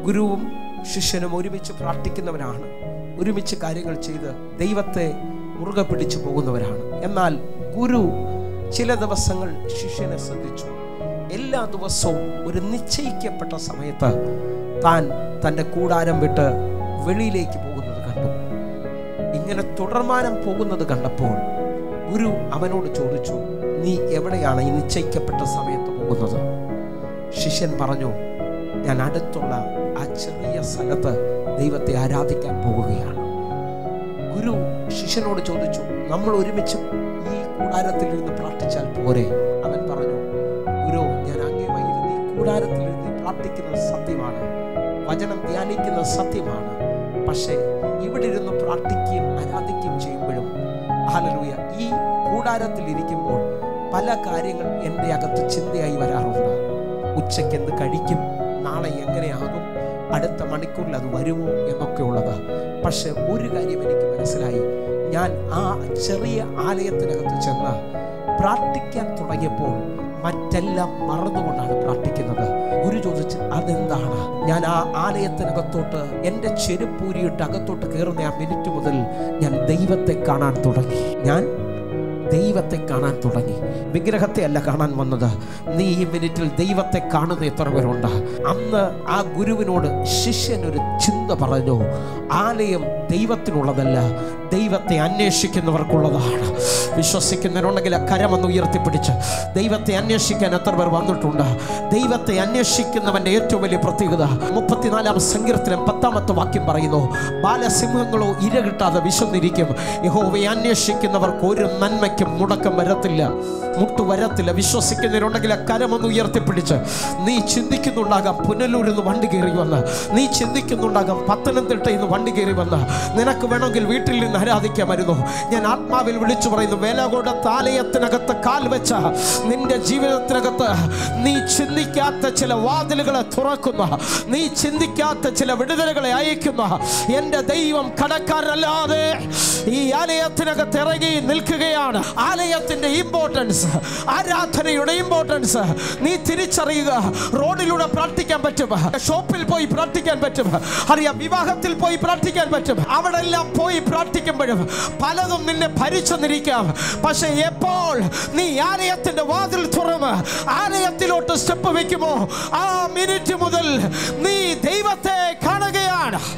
ഗുരുവും ശിഷ്യനും ഒരുമിച്ച് പ്രാർത്ഥിക്കുന്നവരാണ് ഒരുമിച്ച് കാര്യങ്ങൾ ചെയ്ത് ദൈവത്തെ മുറുകെ പിടിച്ചു പോകുന്നവരാണ് എന്നാൽ ഗുരു ചില ദിവസങ്ങൾ ശിഷ്യനെ ശ്രദ്ധിച്ചു എല്ലാ ദിവസവും ഒരു നിശ്ചയിക്കപ്പെട്ട സമയത്ത് താൻ തൻ്റെ കൂടാരം വിട്ട് വെളിയിലേക്ക് പോകുന്നത് കണ്ടു ഇങ്ങനെ തുടർമാനം പോകുന്നത് കണ്ടപ്പോൾ ഗുരു അവനോട് ചോദിച്ചു നീ എവിടെയാണ് ഈ നിശ്ചയിക്കപ്പെട്ട സമയത്ത് പോകുന്നത് ശിഷ്യൻ പറഞ്ഞു ഞാൻ അടുത്തുള്ള ആ ചെറിയ സ്ഥലത്ത് ദൈവത്തെ ആരാധിക്കാൻ പോകുകയാണ് ഗുരു ശിഷ്യനോട് ചോദിച്ചു നമ്മൾ ഒരുമിച്ച് ഈ കൂടാരത്തിൽ ഇരുന്ന് പ്രാർത്ഥിച്ചാൽ പോരെ അവൻ പറഞ്ഞു ഗുരു ഞാൻ അങ്ങേമായി ഇരുന്ന് ഈ കൂടാരത്തിൽ ഇരുന്ന് പ്രാർത്ഥിക്കുന്നത് സത്യമാണ് വചനം ധ്യാനിക്കുന്നത് സത്യമാണ് പക്ഷേ ഇവിടെ ഇരുന്ന് പ്രാർത്ഥിക്കുകയും ആരാധിക്കുകയും ചെയ്യുമ്പോഴും ഹല്ലേലൂയ ഈ കൂടാരത്തിൽ ഇരിക്കുമ്പോൾ പല കാര്യങ്ങൾ എൻ്റെ അകത്ത് ചിന്തയായി വരാറുണ്ട് ഉച്ചയ്ക്ക് എന്ത് കഴിക്കും നാളെ എങ്ങനെയാകും അടുത്ത മണിക്കൂറിൽ അത് വരുമോ എന്നൊക്കെ ഉള്ളത് പക്ഷെ ഒരു കാര്യം എനിക്ക് മനസ്സിലായി ഞാൻ ആ ചെറിയ ആലയത്തിനകത്ത് ചെന്ന് പ്രാർത്ഥിക്കാൻ തുടങ്ങിയപ്പോൾ മറ്റെല്ലാം മറന്നുകൊണ്ടാണ് പ്രാർത്ഥിക്കുന്നത് ഗുരു ചോദിച്ചു അതെന്താണ് ഞാൻ ആ ആലയത്തിനകത്തോട്ട് എൻ്റെ ചെരുപ്പൂരിയിട്ട് അകത്തോട്ട് കയറുന്ന ആ മിനിറ്റ് മുതൽ ഞാൻ ദൈവത്തെ കാണാൻ തുടങ്ങി ഞാൻ ദൈവത്തെ കാണാൻ തുടങ്ങി വിഗ്രഹത്തെ അല്ല കാണാൻ വന്നത് നീ ഈ മിനിറ്റിൽ ദൈവത്തെ കാണുന്ന എത്ര പേരുണ്ട് അന്ന് ആ ഗുരുവിനോട് ശിഷ്യൻ ഒരു ചിന്ത പറഞ്ഞു ആലയം ദൈവത്തിനുള്ളതല്ല ദൈവത്തെ അന്വേഷിക്കുന്നവർക്കുള്ളതാണ് വിശ്വസിക്കുന്നവരുണ്ടെങ്കിൽ ആ കരമൊന്ന് ഉയർത്തിപ്പിടിച്ച് ദൈവത്തെ അന്വേഷിക്കാൻ എത്ര പേർ വന്നിട്ടുണ്ട് ദൈവത്തെ അന്വേഷിക്കുന്നവന്റെ ഏറ്റവും വലിയ പ്രത്യേകത മുപ്പത്തിനാലാം സങ്കീർത്തനം പത്താമത്തെ വാക്യം പറയുന്നു ബാലസിംഹങ്ങളോ ഇര കിട്ടാതെ വിശന്നിരിക്കും യഹോവയെ അന്വേഷിക്കുന്നവർക്ക് ഒരു നന്മയ്ക്കും മുടക്കം വരത്തില്ല മുട്ടു വരത്തില്ല വിശ്വസിക്കുന്നവരുണ്ടെങ്കിൽ ആ കരമൊന്ന് ഉയർത്തിപ്പിടിച്ച് നീ ചിന്തിക്കുന്നുണ്ടാകാം പുനലൂരിൽ നിന്ന് വണ്ടി കയറി വന്ന് നീ ചിന്തിക്കുന്നുണ്ടാകാം പത്തനംതിട്ടയിൽ നിന്ന് വണ്ടി കയറി വന്ന് നിനക്ക് വേണമെങ്കിൽ വീട്ടിൽ നിന്ന് ആരാധിക്കാമായിരുന്നു ഞാൻ ആത്മാവിൽ വിളിച്ചു പറയുന്നു വേലകോടത്ത് ആലയത്തിനകത്ത് കാൽ വെച്ച നിന്റെ ജീവിതത്തിനകത്ത് നീ ചിന്തിക്കാത്ത ചില വാതിലുകളെ തുറക്കുന്ന നീ ചിന്തിക്കാത്ത ചില വിടുതലുകളെ അയക്കുന്ന എൻ്റെ ദൈവം കടക്കാരല്ലാതെ ഈ ആലയത്തിനകത്ത് ഇറങ്ങി നിൽക്കുകയാണ് ആലയത്തിന്റെ ഇമ്പോർട്ടൻസ് ആരാധനയുടെ ഇമ്പോർട്ടൻസ് നീ തിരിച്ചറിയുക റോഡിലൂടെ പ്രാർത്ഥിക്കാൻ പറ്റും ഷോപ്പിൽ പോയി പ്രാർത്ഥിക്കാൻ പറ്റും അറിയാം വിവാഹത്തിൽ പോയി പ്രാർത്ഥിക്കാൻ പറ്റും അവിടെ എല്ലാം പോയി പ്രാർത്ഥിക്കുമ്പോഴും പലതും നിന്നെ ഭരിച്ചെന്നിരിക്കാം പക്ഷെ എപ്പോൾ നീ ആലയത്തിന്റെ വാതിൽ തുറന്ന് ആലയത്തിലോട്ട് സ്റ്റെപ്പ് വെക്കുമോ ആ മിനിറ്റ് മുതൽ നീ ദൈവത്തെ കാണുകയാണ്